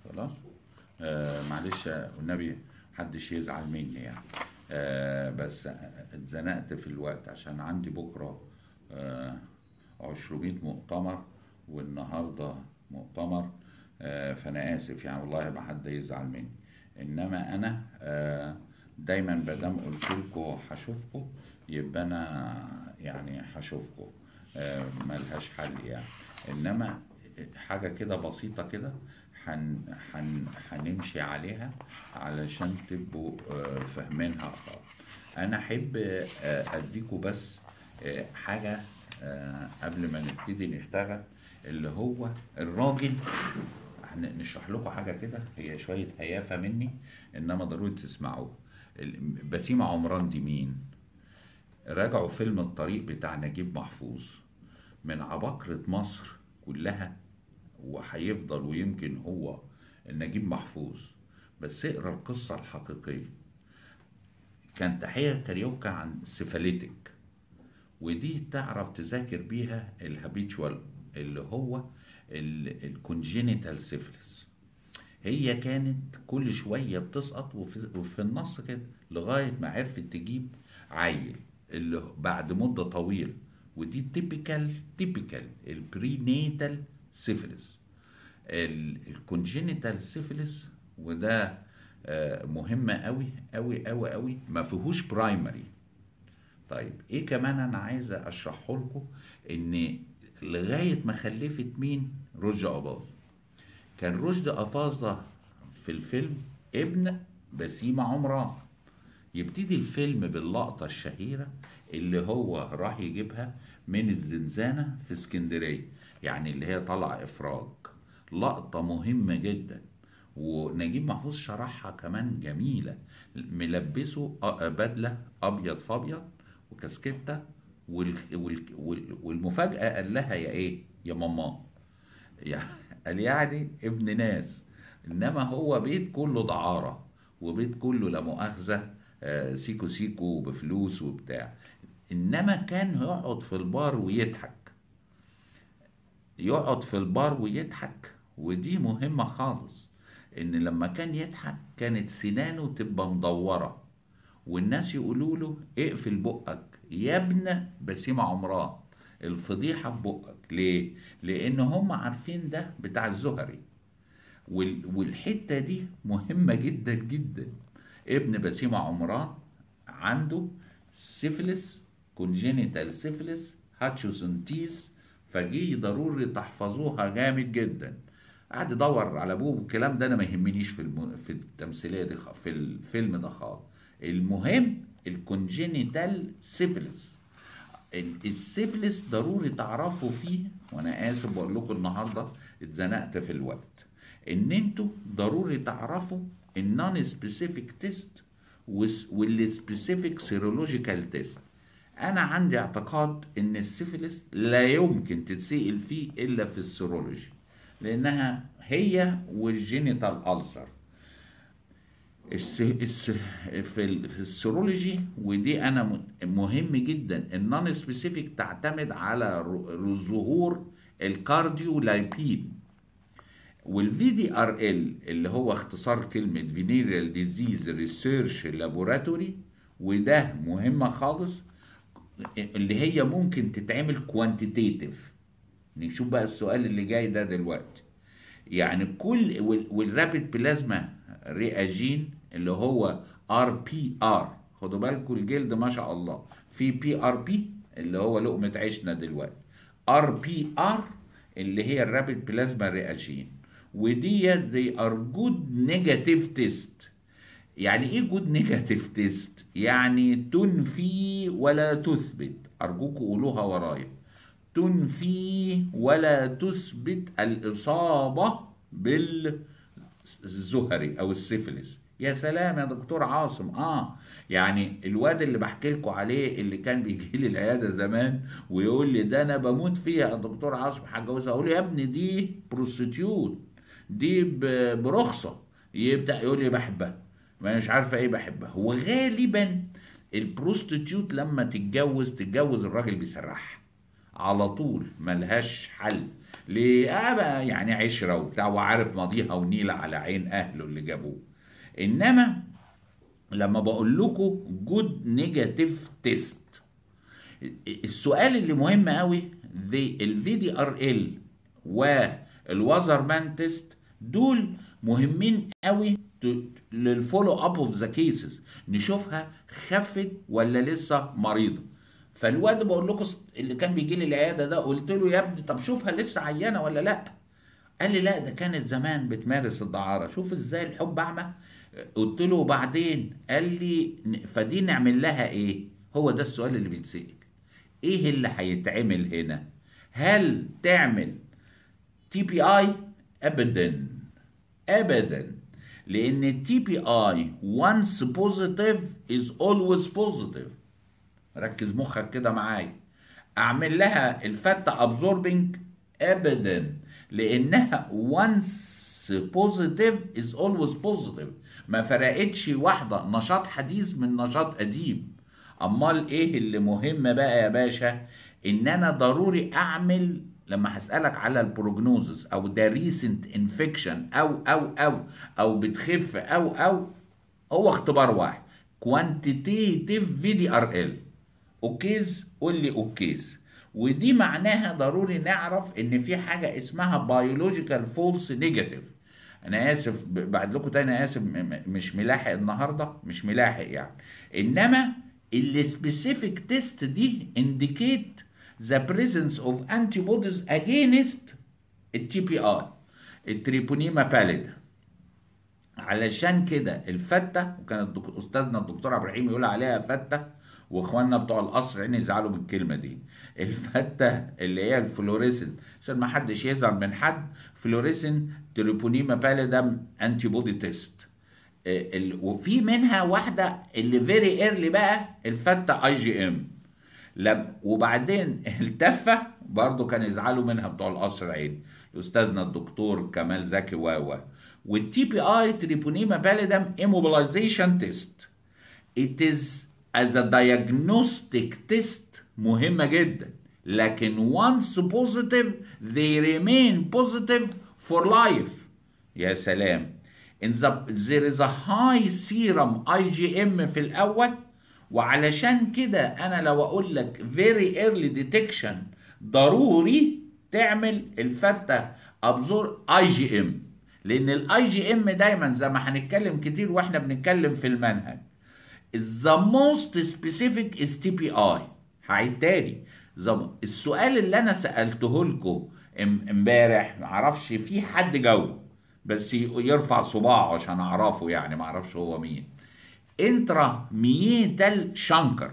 خلاص آه معلش والنبي محدش يزعل مني يعني آه بس اتزنقت في الوقت عشان عندي بكره آه 200 مؤتمر والنهارده مؤتمر آه فانا اسف يعني والله ما حد يزعل مني انما انا آه دايما مادام قلت لكم هشوفكم يبقى انا يعني هشوفكم آه ملهاش حل يعني انما حاجه كده بسيطه كده هن هن هنمشي عليها علشان تبقوا آه، فاهمينها خالص انا احب آه، اديكوا بس آه، حاجه آه، قبل ما نبتدي نشتغل اللي هو الراجل هن- نشرح لكم حاجه كده هي شويه هيافه مني انما ضروري تسمعوها ال- بسيمه عمران دي مين راجعوا فيلم الطريق بتاع نجيب محفوظ من عباقرة مصر كلها وهيفضل ويمكن هو نجيب محفوظ بس اقرا القصة الحقيقية كان تحية كاريوكا عن سيفاليتك ودي تعرف تذاكر بيها الهابيتشوال اللي هو الكونجينيتال سيفلس هي كانت كل شوية بتسقط وفي, وفي النص كده لغاية ما عرفت تجيب عيل اللي بعد مدة طويلة ودي تيبيكال تيبيكال البرينيتال سيفلس الكونجينيتال سيفلس وده آه، مهم قوي قوي قوي قوي ما فيهوش برايمري طيب ايه كمان انا عايز اشرحه لكم ان لغايه ما خلفت مين رشدي اباظه كان رشدي اباظه في الفيلم ابن بسيمه عمران يبتدي الفيلم باللقطه الشهيره اللي هو راح يجيبها من الزنزانه في اسكندريه يعني اللي هي طلع افراج لقطه مهمه جدا ونجيب محفوظ شرحها كمان جميله ملبسه أ- بدله ابيض فابيض وكاسكته وال... وال... وال... والمفاجاه قال لها يا ايه يا ماما يعني قال يعني ابن ناس انما هو بيت كله دعاره وبيت كله لا مؤاخذه آه، سيكو سيكو بفلوس وبتاع انما كان يقعد في البار ويضحك يقعد في البار ويضحك ودي مهمة خالص ان لما كان يضحك كانت سنانه تبقى مدورة والناس يقولوا له اقفل بقك يا ابن بسيمة عمران الفضيحة في بقك ليه؟ لان هم عارفين ده بتاع الزهري وال- والحتة دي مهمة جدا جدا ابن بسيمة عمران عنده سيفلس كونجينيتال سيفلس هاتشوسنتيس فجي ضروري تحفظوها جامد جدا قعد يدور على ابوه والكلام ده انا ما يهمنيش في الم... في التمثيليه دي خ- في الفيلم ده خالص المهم الكونجينيتال سيفلس ال- السيفلس ضروري تعرفوا فيه وانا اسف بقول لكم النهارده اتزنقت في الوقت ان انتوا ضروري تعرفوا النون سبيسيفيك تيست والسبيسيفيك سيرولوجيكال تيست انا عندي اعتقاد ان السيفلس لا يمكن تتسئل فيه الا في السيرولوجي لانها هي والجينيتال ألسر الس... الس... في, ال... في السيرولوجي ودي انا م... مهم جدا النون سبيسيفيك تعتمد على ر... ظهور الكارديو لايبين والفي دي ار ال اللي هو اختصار كلمه فينيريال ديزيز ريسيرش لابوراتوري وده مهمه خالص اللي هي ممكن تتعمل كوانتيتيف نشوف بقى السؤال اللي جاي ده دلوقتي يعني كل وال- والرابid بلازما رياجين اللي هو ار بي ار خدوا بالكم الجلد ما شاء الله في بي ار بي اللي هو لقمه عيشنا دلوقتي ار بي ار اللي هي الرابid بلازما رياجين ودي they are good negative test يعني ايه جود نيجاتيف تيست يعني تنفي ولا تثبت ارجوكم قولوها ورايا تنفي ولا تثبت الاصابه بالزهري او السيفلس يا سلام يا دكتور عاصم اه يعني الواد اللي بحكي لكم عليه اللي كان بيجي لي العياده زمان ويقول لي ده انا بموت فيها يا دكتور عاصم هتجوزها اقول له يا ابني دي بروستيتيوت دي ب- برخصه يبدا يقول لي بحبها ما مش عارفه ايه بحبها وغالبا البروستيتيوت لما تتجوز تتجوز الراجل بيسرحها على طول ملهاش حل ليه آه بقى يعني عشره وبتاع وعارف ماضيها ونيله على عين اهله اللي جابوه انما لما بقول لكم جود نيجاتيف تيست السؤال اللي مهم قوي الفي دي ار ال والوازرمان تيست دول مهمين قوي للفولو اب اوف ذا كيسز نشوفها خفت ولا لسه مريضه فالواد بقول لكم اللي كان بيجي لي العياده ده قلت له يا ابني طب شوفها لسه عيانه ولا لا قال لي لا ده كانت زمان بتمارس الدعاره شوف ازاي الحب اعمى قلت له وبعدين قال لي فدي نعمل لها ايه هو ده السؤال اللي بيتسال ايه اللي هيتعمل هنا هل تعمل تي بي اي ابدا ابدا لان التي بي اي once positive is always positive ركز مخك كده معايا اعمل لها الفتة ابزوربنج ابدا لانها once positive is always positive ما فرقتش واحدة نشاط حديث من نشاط قديم امال ايه اللي مهم بقى يا باشا ان انا ضروري اعمل لما هسألك على البروجنوزس او ده ريسنت انفكشن او او او او بتخف او او هو اختبار واحد كوانتيتيف في دي ار ال اوكيز قول لي اوكيز ودي معناها ضروري نعرف ان في حاجه اسمها بيولوجيكال فولس نيجاتيف انا اسف بعد لكم تاني اسف مش ملاحق النهارده مش ملاحق يعني انما السبيسيفيك تيست دي انديكيت the presence of antibodies against التي بي ار التريبونيما باليدا علشان كده الفتة وكان الدك... استاذنا الدكتور عبد الرحيم يقول عليها فتة واخواننا بتوع القصر يعني يزعلوا بالكلمه دي الفتة اللي هي الفلوريسن عشان ما حدش يزعل من حد فلوريسن تريبونيما باليدا انتي بودي تيست وفي منها واحده اللي فيري ايرلي بقى الفتة اي جي ام لم وبعدين التفه برضه كان يزعلوا منها بتوع القصر العيني استاذنا الدكتور كمال زكي واوا والتي بي اي تريبونيما باليدم immobilization تيست it is as a diagnostic test مهمة جدا لكن once positive they remain positive for life يا سلام in the, there is a high serum IgM في الأول وعلشان كده أنا لو أقول لك very early detection ضروري تعمل الفتة أبزور اي جي ام لأن الاي جي ام دايما زي ما هنتكلم كتير واحنا بنتكلم في المنهج the most specific is TPI هعيد تاني السؤال اللي انا سالته لكم امبارح معرفش في حد جاوب بس يرفع صباعه عشان اعرفه يعني معرفش هو مين انترا ميتال شانكر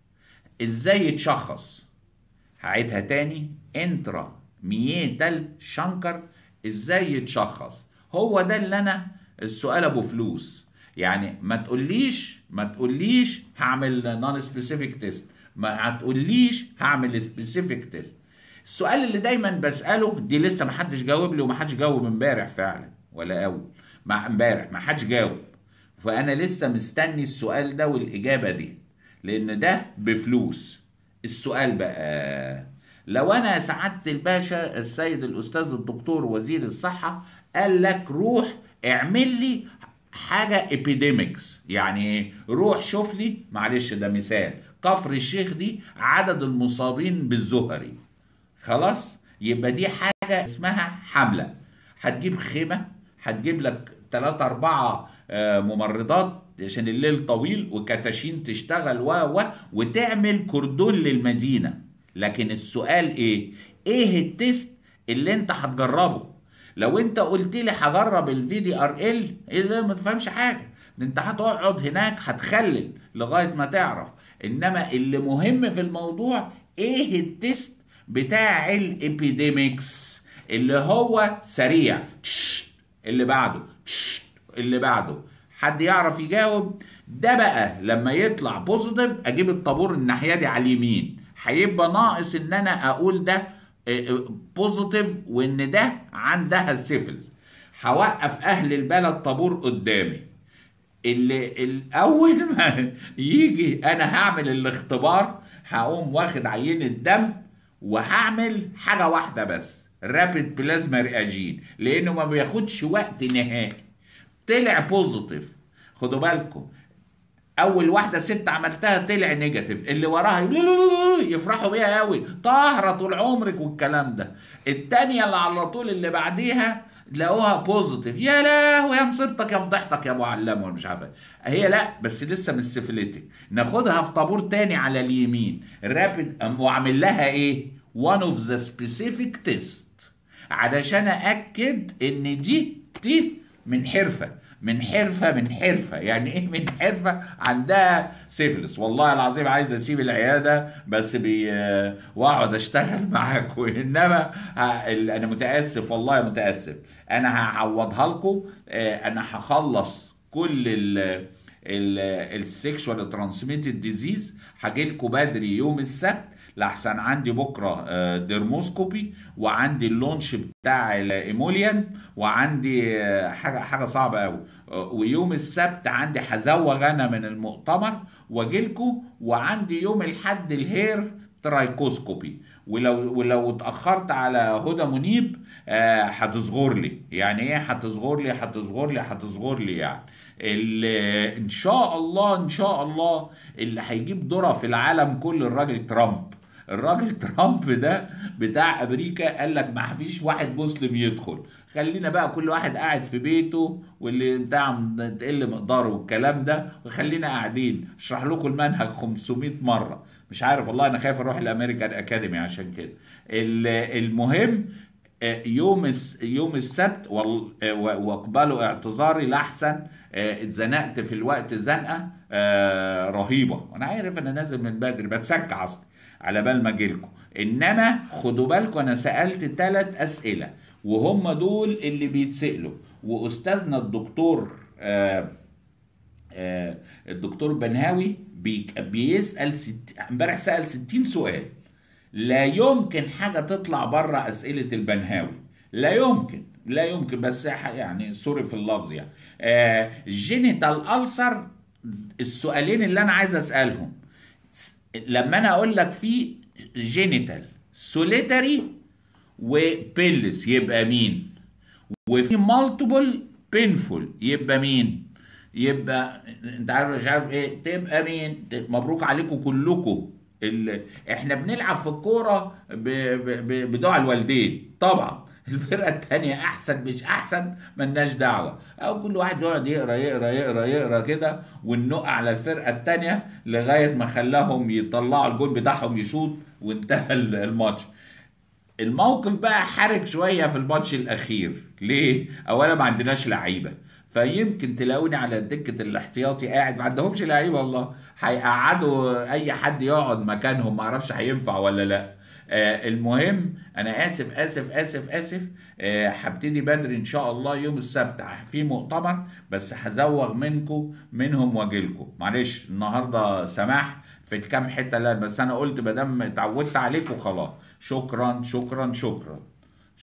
ازاي يتشخص هعيدها تاني انترا ميتال شانكر ازاي يتشخص هو ده اللي انا السؤال ابو فلوس يعني ما تقوليش ما تقوليش هعمل نون سبيسيفيك تيست ما هتقوليش هعمل سبيسيفيك تيست السؤال اللي دايما بساله دي لسه ما حدش جاوب لي وما حدش جاوب امبارح فعلا ولا اول مع امبارح ما حدش جاوب فانا لسه مستني السؤال ده والاجابه دي لان ده بفلوس السؤال بقى لو انا سعاده الباشا السيد الاستاذ الدكتور وزير الصحه قال لك روح اعمل لي حاجه ابيديميكس يعني روح شوف لي معلش ده مثال كفر الشيخ دي عدد المصابين بالزهري خلاص يبقى دي حاجه اسمها حمله هتجيب خيمه هتجيب لك 3 4 ممرضات عشان الليل طويل وكتاشين تشتغل و و وتعمل كردون للمدينه لكن السؤال ايه ايه التيست اللي انت هتجربه لو انت قلت لي هجرب الفي دي ار ال ايه ما تفهمش حاجه ده انت هتقعد هناك هتخلل لغايه ما تعرف انما اللي مهم في الموضوع ايه التيست بتاع الابيديميكس اللي هو سريع اللي بعده اللي بعده حد يعرف يجاوب ده بقى لما يطلع بوزيتيف اجيب الطابور الناحيه دي على اليمين هيبقى ناقص ان انا اقول ده بوزيتيف وان ده عندها السيفلز هوقف اهل البلد طابور قدامي اللي الاول ما يجي انا هعمل الاختبار هقوم واخد عينه دم وهعمل حاجه واحده بس رابid بلازما رياجين لانه ما بياخدش وقت نهائي طلع بوزيتيف خدوا بالكم اول واحده ست عملتها طلع نيجاتيف اللي وراها يفرحوا بيها قوي طاهره طول عمرك والكلام ده التانية اللي على طول اللي بعديها لقوها بوزيتيف يا لهوي يا مصيبتك يا فضحتك يا معلم ولا مش عارف هي لا بس لسه مش سيفليتك ناخدها في طابور تاني على اليمين رابد واعمل لها ايه one of the specific test علشان اكد ان دي دي من حرفه من حرفه من حرفه يعني ايه من حرفه عندها سيفلس والله العظيم عايز اسيب العياده بس بي واقعد اشتغل معاكم انما انا متاسف والله متاسف انا هعوضها لكم انا هخلص كل ال السكشوال ترانسميتد ديزيز هاجي لكم بدري يوم السبت لحسن عندي بكره ديرموسكوبي وعندي اللونش بتاع الايموليان وعندي حاجه حاجه صعبه قوي ويوم السبت عندي هزوغ انا من المؤتمر واجي لكم وعندي يوم الحد الهير ترايكوسكوبي ولو ولو اتاخرت على هدى منيب هتصغر لي يعني ايه هتصغر لي هتصغر لي هتصغر لي يعني اللي ان شاء الله ان شاء الله اللي هيجيب ذره في العالم كله الراجل ترامب الراجل ترامب ده بتاع امريكا قال لك ما فيش واحد مسلم يدخل خلينا بقى كل واحد قاعد في بيته واللي بتاع تقل مقداره والكلام ده وخلينا قاعدين اشرح لكم المنهج 500 مره مش عارف والله انا خايف اروح الامريكان اكاديمي عشان كده المهم يوم يوم السبت واقبلوا اعتذاري لاحسن اتزنقت في الوقت زنقه رهيبه وانا عارف انا نازل من بدري بتسكع اصلا على بال ما اجي لكم انما خدوا بالكم انا سالت ثلاث اسئله وهم دول اللي بيتسالوا واستاذنا الدكتور آآ آآ الدكتور بنهاوي بيسال امبارح سال 60 سؤال لا يمكن حاجه تطلع بره اسئله البنهاوي لا يمكن لا يمكن بس يعني سوري في اللفظ يعني آه جينيتال ألسر السؤالين اللي انا عايز اسالهم لما انا اقول لك في جينيتال سوليتري وبيلس يبقى مين وفي مالتيبل بينفول يبقى مين يبقى انت عارف مش عارف ايه تبقى مين مبروك عليكم كلكم ال... احنا بنلعب في الكوره ب... ب... بدعاء الوالدين طبعا الفرقه الثانيه احسن مش احسن ملناش دعوه او كل واحد يقعد يقرا يقرا يقرا يقرا كده وننق على الفرقه الثانيه لغايه ما خلاهم يطلعوا الجول بتاعهم يشوط وانتهى الماتش الموقف بقى حرج شويه في الماتش الاخير ليه اولا ما عندناش لعيبه فيمكن تلاقوني على دكه الاحتياطي قاعد ما عندهمش لعيبه والله هيقعدوا اي حد يقعد مكانهم ما اعرفش هينفع ولا لا آه المهم انا اسف اسف اسف اسف آه هبتدي بدري ان شاء الله يوم السبت في مؤتمر بس هزوغ منكم منهم واجيلكم معلش النهارده سماح في الكام حته لا بس انا قلت ما دام اتعودت عليكم خلاص شكرا شكرا شكرا